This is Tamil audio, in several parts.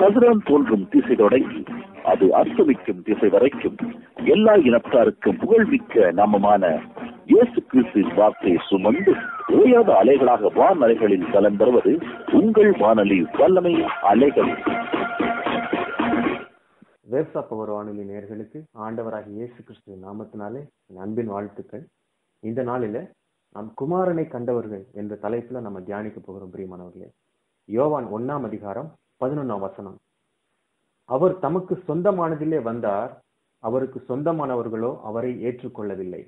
கதிரவன் தோன்றும் திசை தொடங்கி அது அஸ்தமிக்கும் திசை வரைக்கும் எல்லா இனத்தாருக்கும் புகழ்மிக்க நாமமான இயேசு கிறிஸ்துவின் வார்த்தையை சுமந்து ஓயாத அலைகளாக வான் அலைகளில் கலம் பெறுவது உங்கள் வானொலி வல்லமை அலைகள் வேப்சா பவர் வானொலி நேயர்களுக்கு ஆண்டவராகிய இயேசு கிறிஸ்துவின் நாமத்தினாலே என் அன்பின் வாழ்த்துக்கள் இந்த நாளில நாம் குமாரனை கண்டவர்கள் என்ற தலைப்புல நம்ம தியானிக்க போகிறோம் பிரியமானவர்களே யோவான் ஒன்னாம் அதிகாரம் பதினொன்னாம் வசனம் அவர் தமக்கு சொந்தமானதிலே வந்தார் அவருக்கு சொந்தமானவர்களோ அவரை ஏற்றுக்கொள்ளவில்லை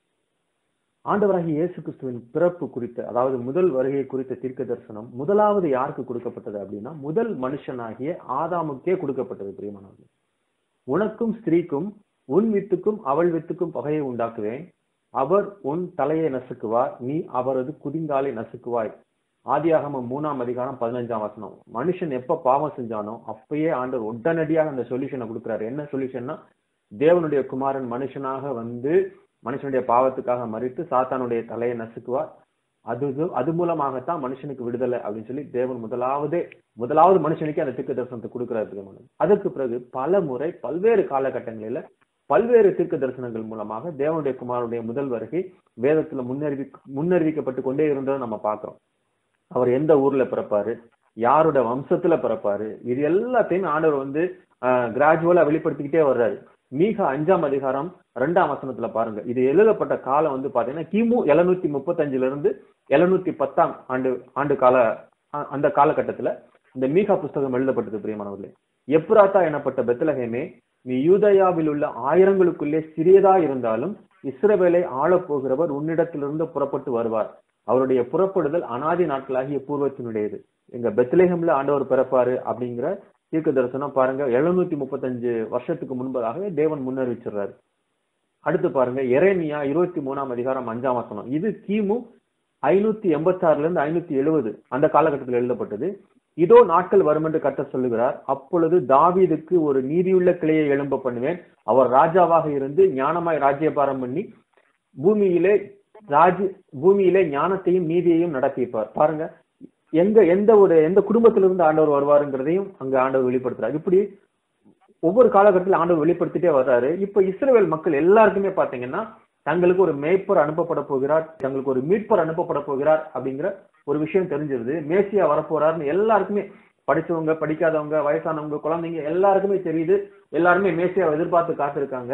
ஆண்டவராகிய இயேசு கிறிஸ்துவின் பிறப்பு குறித்த அதாவது முதல் வருகை குறித்த தீர்க்க தரிசனம் முதலாவது யாருக்கு கொடுக்கப்பட்டது அப்படின்னா முதல் மனுஷனாகிய ஆதாமுக்கே கொடுக்கப்பட்டது பிரியமானவர்களே உனக்கும் ஸ்திரீக்கும் உன் வித்துக்கும் அவள் வித்துக்கும் பகையை உண்டாக்குவேன் அவர் உன் தலையை நசுக்குவார் நீ அவரது குதிங்காலை நசுக்குவாய் ஆதியாகமம் மூணாம் அதிகாரம் பதினஞ்சாம் வசனம் மனுஷன் எப்ப பாவம் செஞ்சானோ அப்பயே ஆண்டவர் உடனடியாக அந்த சொல்யூஷனை கொடுக்குறாரு என்ன சொல்யூஷன்னா தேவனுடைய குமாரன் மனுஷனாக வந்து மனுஷனுடைய பாவத்துக்காக மறித்து சாத்தானுடைய தலையை நசுக்குவார் அது அது மூலமாகத்தான் மனுஷனுக்கு விடுதலை அப்படின்னு சொல்லி தேவன் முதலாவது முதலாவது மனுஷனுக்கு அந்த தீர்க்க தரிசனத்தை கொடுக்கிறாரு அதற்கு பிறகு பல முறை பல்வேறு காலகட்டங்களில பல்வேறு தீர்க்க தரிசனங்கள் மூலமாக தேவனுடைய குமாரனுடைய முதல் வருகை வேதத்துல முன்னறிவி முன்னறிவிக்கப்பட்டு கொண்டே இருந்ததை நம்ம பார்க்கிறோம் அவர் எந்த ஊர்ல பிறப்பாரு யாரோட வம்சத்துல பிறப்பாரு இது எல்லாத்தையுமே ஆண்டவர் வந்து கிராஜுவலா வெளிப்படுத்திக்கிட்டே வர்றாரு மீக அஞ்சாம் அதிகாரம் ரெண்டாம் வசனத்துல பாருங்க இது எழுதப்பட்ட காலம் வந்து பாத்தீங்கன்னா கிமு எழுநூத்தி முப்பத்தஞ்சுல இருந்து எழுநூத்தி பத்தாம் ஆண்டு ஆண்டு கால அந்த காலகட்டத்துல இந்த மீகா புஸ்தகம் எழுதப்பட்டது பிரியமானவர்களே எப்ராத்தா எனப்பட்ட பெத்தலகமே நீ யூதயாவில் உள்ள ஆயிரங்களுக்குள்ளே சிறியதா இருந்தாலும் இஸ்ரவேலை ஆளப் போகிறவர் உன்னிடத்திலிருந்து புறப்பட்டு வருவார் அவருடைய புறப்படுதல் அனாதி நாட்களாகிய பூர்வத்தினுடையது எங்க பெத்லேஹம்ல ஆண்டவர் பிறப்பாரு அப்படிங்கிற தீர்க்க தரிசனம் பாருங்க எழுநூத்தி முப்பத்தஞ்சு வருஷத்துக்கு முன்பதாகவே தேவன் முன்னறிவிச்சிடுறாரு அடுத்து பாருங்க எரேமியா இருபத்தி மூணாம் அதிகாரம் அஞ்சாம் வசனம் இது கிமு ஐநூத்தி எண்பத்தி ஆறுல இருந்து ஐநூத்தி எழுபது அந்த காலகட்டத்தில் எழுதப்பட்டது இதோ நாட்கள் வரும் என்று கத்த சொல்லுகிறார் அப்பொழுது தாவீதுக்கு ஒரு நீதியுள்ள கிளையை எழும்ப பண்ணுவேன் அவர் ராஜாவாக இருந்து ஞானமாய் ராஜ்யபாரம் பண்ணி பூமியிலே ராஜ் பூமியிலே ஞானத்தையும் நீதியையும் நடத்திப்பார் பாருங்க எங்க எந்த ஒரு எந்த குடும்பத்திலிருந்து ஆண்டவர் வருவாருங்கிறதையும் அங்க ஆண்டவர் வெளிப்படுத்துறாரு இப்படி ஒவ்வொரு காலகட்டத்தில் ஆண்டவர் வெளிப்படுத்திட்டே வர்றாரு இப்ப இஸ்ரேல் மக்கள் எல்லாருக்குமே பாத்தீங்கன்னா தங்களுக்கு ஒரு மேய்ப்பர் அனுப்பப்பட போகிறார் தங்களுக்கு ஒரு மீட்பர் அனுப்பப்பட போகிறார் அப்படிங்கிற ஒரு விஷயம் தெரிஞ்சிருது மேசியா வரப்போறாருன்னு எல்லாருக்குமே படிச்சவங்க படிக்காதவங்க வயசானவங்க குழந்தைங்க எல்லாருக்குமே தெரியுது எல்லாருமே மேசியாவை எதிர்பார்த்து காத்திருக்காங்க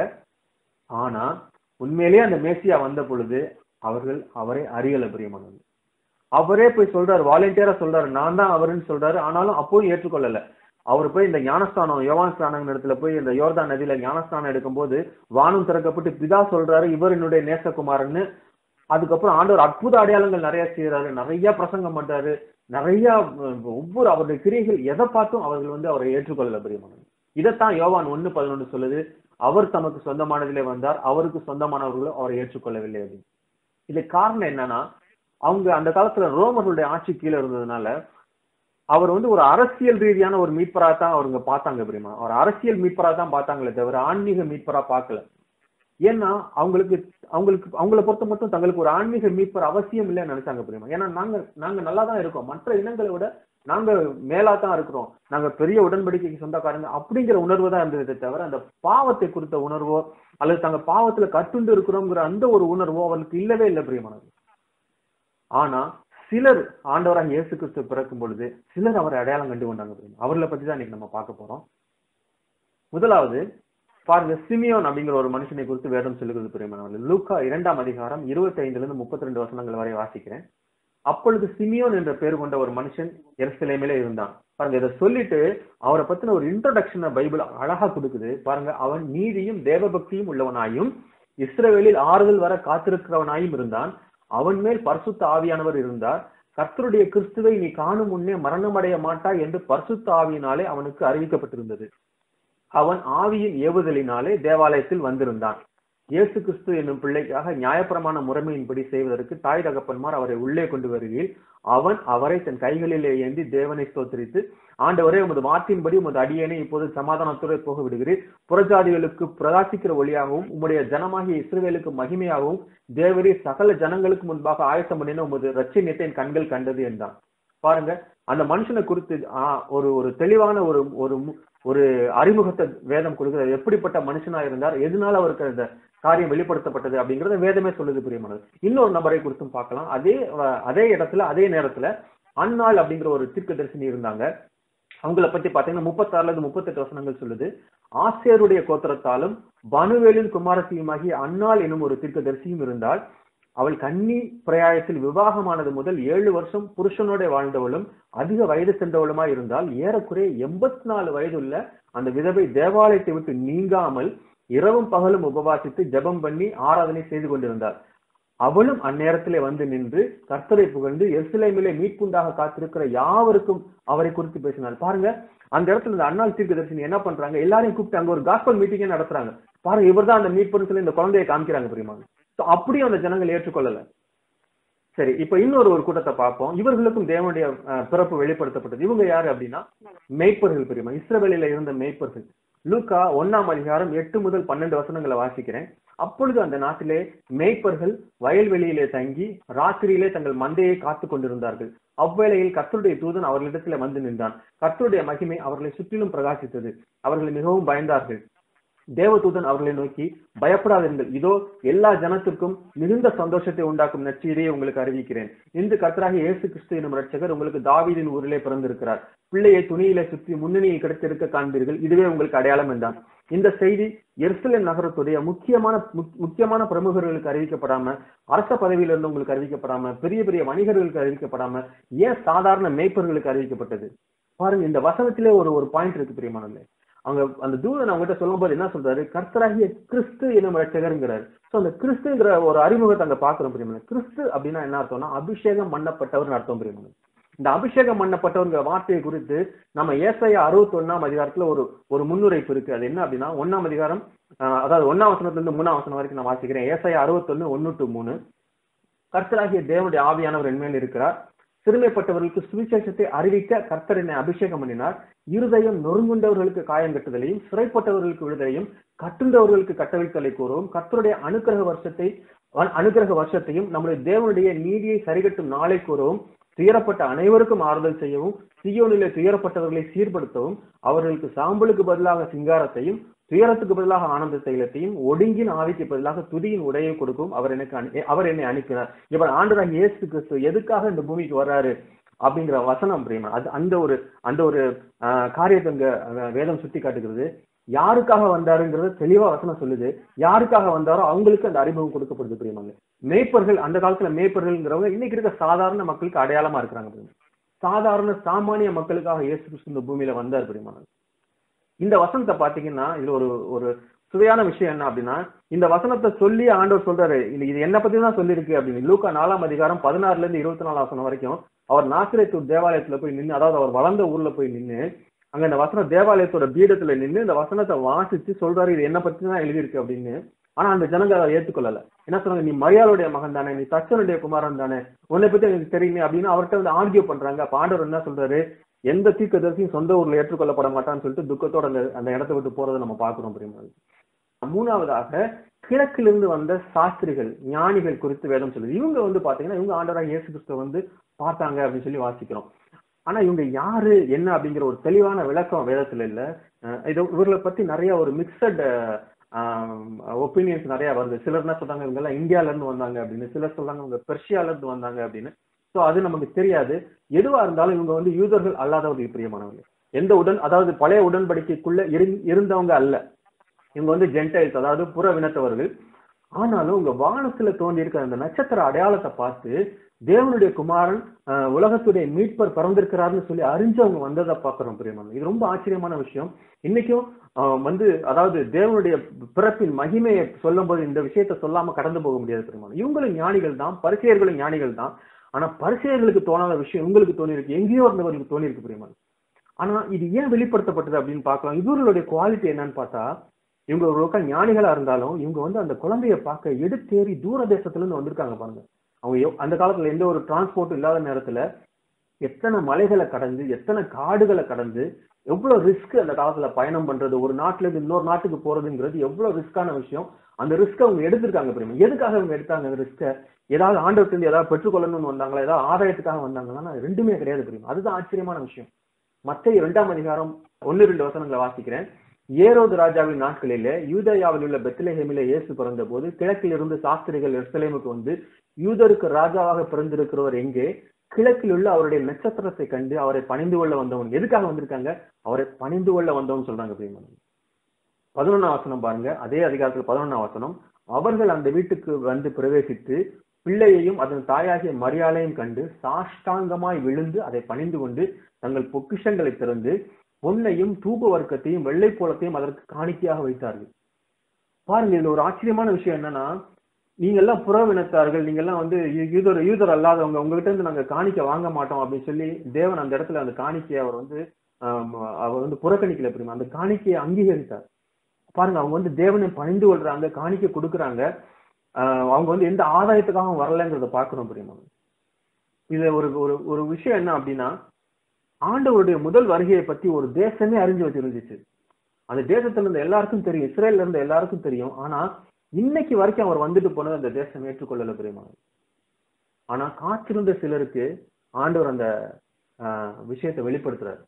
ஆனா உண்மையிலேயே அந்த மேசியா வந்த பொழுது அவர்கள் அவரை அறியல பிரியமானது அவரே போய் சொல்றாரு வாலண்டியரா சொல்றாரு நான் தான் அவருன்னு சொல்றாரு ஆனாலும் அப்போவும் ஏற்றுக்கொள்ளல அவர் போய் இந்த ஞானஸ்தானம் யோவான் ஸ்தானம் இடத்துல போய் இந்த யோர்தான் நதியில ஞானஸ்தானம் எடுக்கும்போது வானம் திறக்கப்பட்டு பிதா சொல்றாரு இவர் என்னுடைய நேசகுமாரன்னு அதுக்கப்புறம் ஆண்டவர் அற்புத அடையாளங்கள் நிறைய செய்யறாரு நிறைய பிரசங்கம் பண்றாரு நிறைய ஒவ்வொரு அவருடைய கிரியைகள் எதை பார்த்தும் அவர்கள் வந்து அவரை ஏற்றுக்கொள்ளல பிரியமானது இதைத்தான் யோவான் ஒன்னு பதினொன்று சொல்லுது அவர் தமக்கு சொந்தமானதிலே வந்தார் அவருக்கு சொந்தமானவர்களும் அவரை ஏற்றுக்கொள்ளவில்லை அப்படின்னு இது காரணம் என்னன்னா அவங்க அந்த காலத்துல ரோமர்களுடைய ஆட்சி கீழே இருந்ததுனால அவர் வந்து ஒரு அரசியல் ரீதியான ஒரு மீட்பரா தான் அவங்க பார்த்தாங்க பிரியமா அவர் அரசியல் மீட்பரா தான் பார்த்தாங்களே தவிர ஆன்மீக மீட்பரா பார்க்கல ஏன்னா அவங்களுக்கு அவங்களுக்கு அவங்கள பொறுத்த மட்டும் தங்களுக்கு ஒரு ஆன்மீக மீட்பர் அவசியம் இல்லைன்னு நினைச்சாங்க பிரியமா ஏன்னா நாங்க நாங்க நல்லா தான் இருக்கோம் மற்ற இனங்களை விட நாங்க மேலா தான் இருக்கிறோம் நாங்க பெரிய உடன்படிக்கைக்கு சொந்தக்காரங்க அப்படிங்கிற உணர்வு தான் இருந்ததே தவிர அந்த பாவத்தை குறித்த உணர்வோ அல்லது தங்க பாவத்துல கட்டுண்டு இருக்கிறோங்கிற அந்த ஒரு உணர்வோ அவர்களுக்கு இல்லவே இல்லை பிரியமானது ஆனா சிலர் ஆண்டவராக இயேசு கிறிஸ்து பிறக்கும் பொழுது சிலர் அவரை அடையாளம் கண்டு கொண்டாங்க அவர்களை பத்தி தான் இன்னைக்கு நம்ம பார்க்க போறோம் முதலாவது பாருங்க சிமியோன் அப்படிங்கிற ஒரு மனுஷனை குறித்து வேதம் சொல்லுகிறது பிரியமானவர்கள் லூக்கா இரண்டாம் அதிகாரம் இருபத்தி ஐந்துல இருந்து முப்பத்தி ரெண்டு வசனங்கள் வரை வாசிக்கிறேன் அப்பொழுது சிமியோன் என்ற பேர் கொண்ட ஒரு மனுஷன் எருசலேமிலே இருந்தான் பாருங்க இதை சொல்லிட்டு அவரை பத்தின ஒரு இன்ட்ரோடக்ஷனை பைபிள் அழகா கொடுக்குது பாருங்க அவன் நீதியும் தேவபக்தியும் உள்ளவனாயும் இஸ்ரவேலில் ஆறுதல் வர காத்திருக்கிறவனாயும் இருந்தான் அவன் மேல் பரிசுத்த ஆவியானவர் இருந்தார் கர்த்தருடைய கிறிஸ்துவை நீ காணும் முன்னே மரணமடைய மாட்டாய் என்று பரிசுத்த ஆவியினாலே அவனுக்கு அறிவிக்கப்பட்டிருந்தது அவன் ஆவியின் ஏவுதலினாலே தேவாலயத்தில் வந்திருந்தான் இயேசு கிறிஸ்து என்னும் பிள்ளைக்காக நியாயப்பிரமாண முறைமையின்படி செய்வதற்கு தாய் தகப்பன்மார் அவரை உள்ளே கொண்டு வருகையில் அவன் அவரை தன் கைகளிலே ஏந்தி தேவனை ஸ்தோத்திரித்து ஆண்டவரே உமது வார்த்தையின்படி உமது அடியேனை இப்போது சமாதானத்துறை போக விடுகிறீர் புறஜாதிகளுக்கு பிரகாசிக்கிற ஒளியாகவும் உம்முடைய ஜனமாகிய இஸ்ரவேலுக்கு மகிமையாகவும் தேவரே சகல ஜனங்களுக்கு முன்பாக ஆயத்தம் பண்ணின உமது ரட்சணியத்தை என் கண்கள் கண்டது என்றான் பாருங்க அந்த மனுஷனை குறித்து ஆ, ஒரு ஒரு தெளிவான ஒரு ஒரு மு- ஒரு அறிமுகத்தை வேதம் கொடுக்கிறது எப்படிப்பட்ட மனுஷனா இருந்தார் எதனால அவருக்கு அந்த காரியம் வெளிப்படுத்தப்பட்டது அப்படிங்கறத வேதமே சொல்லுது பிரியமானது இன்னொரு நபரை குறித்தும் பார்க்கலாம் அதே அஹ், அதே இடத்துல அதே நேரத்துல அன்னாள் அப்படிங்கிற ஒரு தீர்க்கதரிசினி இருந்தாங்க அவங்கள பத்தி பாத்தீங்கன்னா முப்பத்தாறுல இருந்து முப்பத்தெட்டு வசனங்கள் சொல்லுது ஆசியருடைய கோத்திரத்தாலும் பனுவேலின் குமாரத்தியுமாகிய அன்னாள் எனும் ஒரு தீர்க்கதரிசியும் இருந்தால் அவள் கன்னி பிரயாயத்தில் விவாகமானது முதல் ஏழு வருஷம் புருஷனோட வாழ்ந்தவளும் அதிக வயது சென்றவளுமாய் இருந்தால் ஏறக்குறைய எண்பத்தி நாலு வயதுள்ள அந்த விதவை தேவாலயத்தை விட்டு நீங்காமல் இரவும் பகலும் உபவாசித்து ஜெபம் பண்ணி ஆராதனை செய்து கொண்டிருந்தாள் அவளும் அந்நேரத்திலே வந்து நின்று கர்த்தரை புகழ்ந்து எருசலேமிலே மீட்புண்டாக காத்திருக்கிற யாவருக்கும் அவரை குறித்து பேசினாள் பாருங்க அந்த இடத்துல இந்த அண்ணாள் தீர்க்கதரிசனி என்ன பண்றாங்க எல்லாரையும் கூப்பிட்டு அங்க ஒரு காஸ்பல் மீட்டிங்கே நடத்துறாங்க பாருங்க இவர்தான் அந்த மீட்புன்னு சொல்லி இந்த குழந்தையை காமிக்கிறாங்க பிரியமா So, அப்படியும் அந்த ஜனங்கள் ஏற்றுக்கொள்ளல சரி இப்ப இன்னொரு ஒரு கூட்டத்தை பார்ப்போம் இவர்களுக்கும் தேவனுடைய அஹ், பிறப்பு வெளிப்படுத்தப்பட்டது இவங்க யாரு அப்படின்னா மேய்ப்பர்கள் பெரியமா இஸ்ரவேலில இருந்த மேய்ப்பர்கள் லூக்கா ஒன்னாம் அதிகாரம் எட்டு முதல் பன்னெண்டு வசனங்களை வாசிக்கிறேன் அப்பொழுது அந்த நாட்டிலே மேய்ப்பர்கள் வயல்வெளியிலே தங்கி ராத்திரியிலே தங்கள் மந்தையை காத்து கொண்டிருந்தார்கள் அவ்வேளையில் கர்த்தருடைய தூதன் அவர்களிடத்திலே வந்து நின்றான் கர்த்தருடைய மகிமை அவர்களை சுற்றிலும் பிரகாசித்தது அவர்கள் மிகவும் பயந்தார்கள் தேவதூதன் அவர்களை நோக்கி பயப்படாதிருங்கள் இதோ எல்லா ஜனத்திற்கும் மிகுந்த சந்தோஷத்தை உண்டாக்கும் நற்செய்தியை உங்களுக்கு அறிவிக்கிறேன் இன்று கர்த்தராகிய இயேசு கிறிஸ்து எனும் ரட்சகர் உங்களுக்கு தாவீதின் ஊரிலே பிறந்திருக்கிறார் பிள்ளையை துணியிலே சுற்றி முன்னணியில் கிடைத்திருக்க காண்பீர்கள் இதுவே உங்களுக்கு அடையாளம் என்றான் இந்த செய்தி எருசலேம் நகரத்துடைய முக்கியமான முக்- முக்கியமான பிரமுகர்களுக்கு அறிவிக்கப்படாம அரச பதவியில இருந்து உங்களுக்கு அறிவிக்கப்படாம பெரிய பெரிய வணிகர்களுக்கு அறிவிக்கப்படாம ஏன் சாதாரண மேய்ப்பர்களுக்கு அறிவிக்கப்பட்டது பாருங்க இந்த வசனத்திலே ஒரு ஒரு பாயிண்ட் இருக்கு பிரியமானது அவங்க அந்த தூதன் அவங்ககிட்ட சொல்லும்போது என்ன சொல்றாரு கர்த்தராகிய கிறிஸ்து என்னும் ரட்சகருங்கிறாரு சோ அந்த கிறிஸ்துங்கிற ஒரு அறிமுகத்தை அங்க பாக்குறோம் பிரியமான கிறிஸ்து அப்படின்னா என்ன அர்த்தம்னா அபிஷேகம் பண்ணப்பட்டவர்னு அர்த்தம் பிரியமான இந்த அபிஷேகம் பண்ணப்பட்டவருங்கிற வார்த்தையை குறித்து நம்ம ஏசாயா அறுபத்தி ஒன்னாம் அதிகாரத்துல ஒரு ஒரு முன்னுரைப்பு இருக்கு அது என்ன அப்படின்னா ஒன்னாம் அதிகாரம் ஆஹ், அதாவது ஒன்னாம் வசனத்துல இருந்து மூணாம் வசனம் வரைக்கும் நான் வாசிக்கிறேன் ஏசாயா அறுபத்தொன்னு ஒன்னு டு மூணு கர்த்தராகிய தேவனுடைய ஆவியானவர் என்மேல் இருக்கிறார் சிறுமைப்பட்டவர்களுக்கு சுவிசேஷத்தை அறிவிக்க கர்த்தர் என்னை அபிஷேகம் பண்ணினார் இருதயம் நொறுங்குண்டவர்களுக்கு காயம் கட்டுதலையும் சிறைப்பட்டவர்களுக்கு விடுதலையும் கட்டுண்டவர்களுக்கு கட்டவிழ்த்தலை கூறவும் கர்த்தருடைய அனுக்கிரக வருஷத்தை அனு- அனுக்கிரக வருஷத்தையும் நம்முடைய தேவனுடைய நீதியை சரிகட்டும் நாளை கூறவும் துயரப்பட்ட அனைவருக்கும் ஆறுதல் செய்யவும் சியோனிலே துயரப்பட்டவர்களை சீர்படுத்தவும் அவர்களுக்கு சாம்பலுக்கு பதிலாக சிங்காரத்தையும் துயரத்துக்கு பதிலாக ஆனந்த தைலத்தையும் ஒடுங்கின் ஆவிக்கு பதிலாக துதியின் உடையை கொடுக்கவும் அவர் எனக்கு அனு- அவர் என்னை அனுப்பினார் இவர் ஆண்டராக இயேசு கிறிஸ்து எதுக்காக இந்த பூமிக்கு வர்றாரு அப்படிங்கிற வசனம் பிரியமா அது அந்த ஒரு அந்த ஒரு ஆஹ், காரியத்தை இங்க அஹ், வேதம் சுட்டி காட்டுகிறது யாருக்காக வந்தாருங்கிறது தெளிவா வசனம் சொல்லுது யாருக்காக வந்தாரோ அவங்களுக்கு அந்த அறிமுகம் கொடுக்கப்படுது பிரியமாங்க மேய்ப்பர்கள் அந்த காலத்துல மேய்ப்பர்கள்ங்கிறவங்க இன்னைக்கு இருக்க சாதாரண மக்களுக்கு அடையாளமா இருக்கிறாங்க பிரியமா. சாதாரண சாமானிய மக்களுக்காக இயேசு கிறிஸ்து இந்த பூமியில வந்தார் பிரியமான இந்த வசனத்தை பாத்தீங்கன்னா இதுல ஒரு ஒரு சுவையான விஷயம் என்ன அப்படின்னா இந்த வசனத்தை சொல்லி ஆண்டவர் சொல்றாரு இது இது என்ன பத்தி தான் சொல்லியிருக்கு அப்படின்னு லூக்கா நாலாம் அதிகாரம் பதினாறுல இருந்து இருபத்தி நாலு வசனம் வரைக்கும் அவர் நாசிரியத்தூர் தேவாலயத்துல போய் நின்னு அதாவது அவர் வளர்ந்த ஊர்ல போய் நின்னு அங்க இந்த வசனம் தேவாலயத்தோட பீடத்துல நின்னு இந்த வசனத்தை வாசிச்சு சொல்றாரு இது என்ன பத்தி தான் எழுதியிருக்கு அப்படின்னு ஆனா அந்த ஜனங்க அதை ஏத்துக்கொள்ளல என்ன சொன்னாங்க நீ மரியாளுடைய மகன் தானே நீ தச்சனுடைய குமாரன் தானே உன்னை பத்தி எனக்கு தெரியுமே அப்படின்னு அவர்கிட்ட வந்து ஆர்கியூ பண்றாங்க அப்ப ஆண்டவர் என்ன சொல்றாரு எந்த தீர்க்கதரிசியும் சொந்த ஊர்ல ஏற்றுக்கொள்ளப்பட மாட்டான்னு சொல்லிட்டு துக்கத்தோட அந்த அந்த இடத்தை விட்டு போறதை நம்ம பாக்குறோம் பிரியமானது மூணாவதாக கிழக்கிலிருந்து வந்த சாஸ்திரிகள் ஞானிகள் குறித்து வேதம் சொல்லுது இவங்க வந்து பாத்தீங்கன்னா இவங்க ஆண்டவராக இயேசு கிறிஸ்துவ வந்து பார்த்தாங்க அப்படின்னு சொல்லி வாசிக்கிறோம் ஆனா இவங்க யாரு என்ன அப்படிங்கிற ஒரு தெளிவான விளக்கம் வேதத்துல இல்ல அஹ் இது இவர்களை பத்தி நிறைய ஒரு மிக்சட் ஒப்பீனியன்ஸ் நிறைய வருது சிலர் என்ன சொல்றாங்க இவங்க எல்லாம் இந்தியால இருந்து வந்தாங்க அப்படின்னு சிலர் சொல்றாங்க இவங்க பெர்ஷியால இருந்து வந்தாங்க அப்படின்னு சோ அது நமக்கு தெரியாது எதுவா இருந்தாலும் இவங்க வந்து யூதர்கள் அல்லாதவர்கள் பிரியமானவர்கள் எந்த உடன் அதாவது பழைய உடன்படிக்கைக்குள்ள இரு- இருந்தவங்க அல்ல இவங்க வந்து ஜென்டைல்ஸ் அதாவது புற வினத்தவர்கள் ஆனாலும் உங்க வானத்துல தோன்றி இருக்கிற அந்த நட்சத்திர அடையாளத்தை பார்த்து தேவனுடைய குமாரன் அஹ், உலகத்துடைய மீட்பர் பிறந்திருக்கிறாருன்னு சொல்லி அறிஞ்சவங்க வந்ததை பாக்குறோம் பிரியமான இது ரொம்ப ஆச்சரியமான விஷயம் இன்னைக்கும் அஹ், வந்து அதாவது தேவனுடைய பிறப்பின் மகிமையை சொல்லும் போது இந்த விஷயத்த சொல்லாம கடந்து போக முடியாது பிரியமான இவங்களும் ஞானிகள் தான் பரிசெயர்களும் ஞானிகள் தான் ஆனா பரிசெயர்களுக்கு தோணாத விஷயம் உங்களுக்கு தோணிருக்கு எங்கேயோ இருந்தவர்களுக்கு தோணிருக்கு பிரியமான ஆனா இது ஏன் வெளிப்படுத்தப்பட்டது அப்படின்னு பார்க்கலாம் இவர்களுடைய குவாலிட்டி என்னன்னு பார்த்தா இவங்க ஒரு பக்கம் ஞானிகளா இருந்தாலும் இவங்க வந்து அந்த குழந்தைய பார்க்க எடுத்தேறி தூர தேசத்துல இருந்து வந்திருக்காங்க பாருங்க அவங்க எவ்- அந்த காலத்துல எந்த ஒரு டிரான்ஸ்போர்ட் இல்லாத நேரத்துல எத்தனை மலைகளை கடந்து எத்தனை காடுகளை கடந்து எவ்வளவு ரிஸ்க் அந்த காலத்துல பயணம் பண்றது ஒரு நாட்டுல இருந்து இன்னொரு நாட்டுக்கு போறதுங்கிறது எவ்வளவு ரிஸ்கான விஷயம் அந்த ரிஸ்க் அவங்க எடுத்திருக்காங்க பிரியம் எதுக்காக அவங்க எடுத்தாங்க அந்த ரிஸ்க ஏதாவது ஆண்டவர்கிட்ட ஏதாவது பெற்றுக்கொள்ளணும்னு வந்தாங்களா ஏதாவது ஆதாயத்துக்காக வந்தாங்கன்னா ரெண்டுமே கிடையாது பிரியம் அதுதான் ஆச்சரியமான விஷயம் மத்திய இரண்டாம் அதிகாரம் ஒன்னு ரெண்டு வசனங்களை வாசிக்கிறேன் ஏரோது ராஜாவின் நாட்களிலே யூதயாவில் உள்ள பெத்லஹேமிலே இயேசு பிறந்த போது கிழக்கில் இருந்து சாஸ்திரிகள் எருசலேமுக்கு வந்து யூதருக்கு ராஜாவாக பிறந்திருக்கிறவர் எங்கே கிழக்கில் உள்ள அவருடைய நட்சத்திரத்தை கண்டு அவரை பணிந்து கொள்ள வந்தவன் எதுக்காக வந்திருக்காங்க அவரை பணிந்து கொள்ள வந்தவன் சொல்றாங்க பிரியமன் பதினொன்னாம் வசனம் பாருங்க அதே அதிகாரத்தில் பதினொன்னாம் வசனம் அவர்கள் அந்த வீட்டுக்கு வந்து பிரவேசித்து பிள்ளையையும் அதன் தாயாகிய மரியாதையும் கண்டு சாஷ்டாங்கமாய் விழுந்து அதை பணிந்து கொண்டு தங்கள் பொக்கிஷங்களை திறந்து பொன்னையும் தூப வர்க்கத்தையும் வெள்ளை போலத்தையும் அதற்கு காணிக்கையாக வைத்தார்கள் பாருங்க இதுல ஒரு ஆச்சரியமான விஷயம் என்னன்னா நீங்க எல்லாம் புறவினத்தார்கள் நீங்க எல்லாம் வந்து யூதர் யூதர் அல்லாதவங்க உங்ககிட்ட இருந்து நாங்க காணிக்க வாங்க மாட்டோம் அப்படின்னு சொல்லி தேவன் அந்த இடத்துல அந்த காணிக்கையை அவர் வந்து அவர் வந்து புறக்கணிக்கல பிரிமா அந்த காணிக்கையை அங்கீகரித்தார் பாருங்க அவங்க வந்து தேவனை பணிந்து கொள்றாங்க காணிக்கை கொடுக்குறாங்க அவங்க வந்து எந்த ஆதாயத்துக்காகவும் வரலங்கிறத பாக்குறோம் பிரிமா இது ஒரு ஒரு ஒரு விஷயம் என்ன அப்படின்னா ஆண்டவருடைய முதல் வருகையை பத்தி ஒரு தேசமே அறிஞ்சு வச்சிருந்துச்சு அந்த தேசத்துல இருந்த எல்லாருக்கும் தெரியும் இஸ்ரேல்ல இருந்த எல்லாருக்கும் தெரியும் ஆனா இன்னைக்கு வரைக்கும் அவர் வந்துட்டு போனது அந்த தேசம் ஏற்றுக்கொள்ளல பிரியமா ஆனா காத்திருந்த சிலருக்கு ஆண்டவர் அந்த விஷயத்தை வெளிப்படுத்துறாரு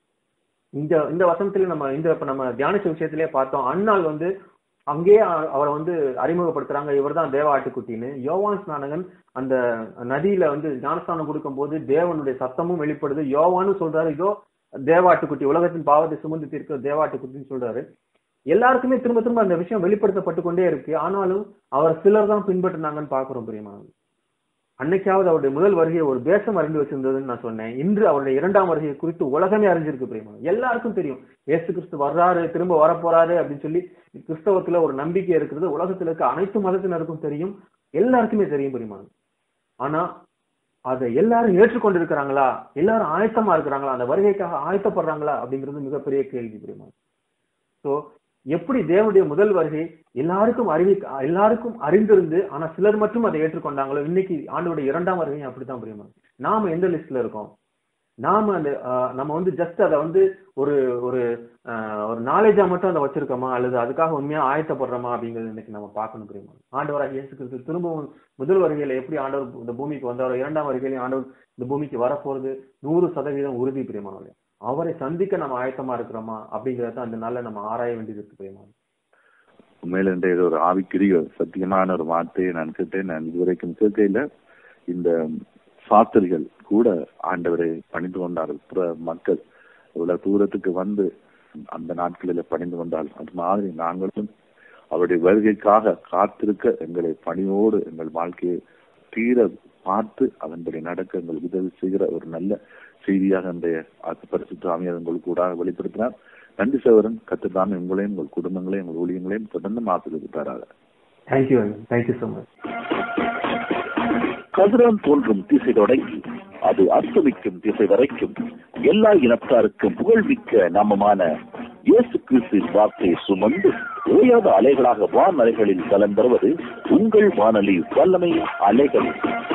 இந்த இந்த வசனத்துல நம்ம இந்த இப்ப நம்ம தியானிச்ச விஷயத்திலே பார்த்தோம் அண்ணாள் வந்து அங்கேயே அவரை வந்து அறிமுகப்படுத்துறாங்க இவர் தான் தேவ ஆட்டுக்குட்டின்னு யோவான் ஸ்நானகன் அந்த நதியில வந்து ஞானஸ்தானம் கொடுக்கும் போது தேவனுடைய சத்தமும் வெளிப்படுது யோவான்னு சொல்றாரு இதோ தேவாட்டுக்குட்டி உலகத்தின் பாவத்தை சுமந்து தீர்க்கிற தேவாட்டுக்குட்டின்னு சொல்றாரு எல்லாருக்குமே திரும்ப திரும்ப அந்த விஷயம் வெளிப்படுத்தப்பட்டு கொண்டே இருக்கு ஆனாலும் அவர் சிலர் தான் பின்பற்றினாங்கன்னு பாக்குறோம் பிரியமா அன்னைக்காவது அவருடைய முதல் வருகையை ஒரு தேசம் அறிந்து வச்சிருந்ததுன்னு நான் சொன்னேன் இன்று அவருடைய இரண்டாம் வருகையை குறித்து உலகமே அறிஞ்சிருக்கு பிரியமா எல்லாருக்கும் தெரியும் ஏசு கிறிஸ்து வர்றாரு திரும்ப வரப்போறாரு அப்படின்னு சொல்லி கிறிஸ்தவத்துல ஒரு நம்பிக்கை இருக்கிறது உலகத்துல இருக்க அனைத்து மதத்தினருக்கும் தெரியும் எல்லாருக்குமே தெரியும் பிரியமா ஆனா அதை எல்லாரும் ஏற்றுக்கொண்டிருக்கிறாங்களா எல்லாரும் ஆயத்தமா இருக்கிறாங்களா அந்த வருகைக்காக ஆயத்தப்படுறாங்களா அப்படிங்கிறது மிகப்பெரிய கேள்வி பிரியமா சோ எப்படி தேவனுடைய முதல் வருகை எல்லாருக்கும் அறிவி எல்லாருக்கும் அறிந்திருந்து ஆனா சிலர் மட்டும் அதை ஏற்றுக்கொண்டாங்களோ இன்னைக்கு ஆண்டோடைய இரண்டாம் வருகையும் அப்படித்தான் பிரியமா நாம எந்த லிஸ்ட்ல இருக்கோம் நாம அந்த நம்ம வந்து ஜஸ்ட் அதை வந்து ஒரு ஒரு ஒரு நாலேஜா மட்டும் அதை வச்சிருக்கோமா அல்லது அதுக்காக உண்மையா ஆயத்தப்படுறோமா அப்படிங்கிறது இன்னைக்கு நம்ம பார்க்கணும் பிரியமா ஆண்டவராக இயேசு கிறிஸ்து திரும்பவும் முதல் வருகையில எப்படி ஆண்டவர் இந்த பூமிக்கு வந்தாரோ இரண்டாம் வருகையிலையும் ஆண்டவர் இந்த பூமிக்கு வரப்போறது நூறு சதவீதம் உறுதி பிரியமானவர்களே அவரை சந்திக்க நம்ம ஆயத்தமா இருக்கிறோமா அப்படிங்கறத அந்த நாள்ல நம்ம ஆராய வேண்டியது இருக்கு பிரியமா உண்மையில இந்த இது ஒரு ஆவிக்குரிய சத்தியமான ஒரு வார்த்தையை நான் கேட்டேன் நான் இதுவரைக்கும் கேட்கையில இந்த சாஸ்திரிகள் கூட ஆண்டவரை பணிந்து கொண்டார்கள் புற மக்கள் இவ்வளவு தூரத்துக்கு வந்து அந்த நாட்களில பணிந்து கொண்டால் அது மாதிரி நாங்களும் அவருடைய வருகைக்காக காத்திருக்க எங்களை பணியோடு எங்கள் வாழ்க்கையை தீர பார்த்து அதன்படி நடக்க எங்களுக்கு உதவி செய்கிற ஒரு நல்ல செய்தியாக அந்த பரிசுத்த ஆமியார் உங்களுக்கு கூட வெளிப்படுத்தினார் நன்றி சவரன் கத்துதாமே உங்களையும் உங்கள் குடும்பங்களையும் உங்கள் ஊழியங்களையும் தொடர்ந்து மாற்றுவதற்காக தேங்க்யூ தேங்க்யூ ஸோ மச் கதிரான் தோன்றும் திசை தொடங்கி அது அஸ்தமிக்கும் திசை வரைக்கும் எல்லா இனத்தாருக்கும் புகழ்மிக்க நாமமான இயேசு கிறிஸ்துவின் வார்த்தையை சுமந்து ஓயாத அலைகளாக வான் அலைகளில் கலந்தருவது உங்கள் வானொலி வல்லமை அலைகள்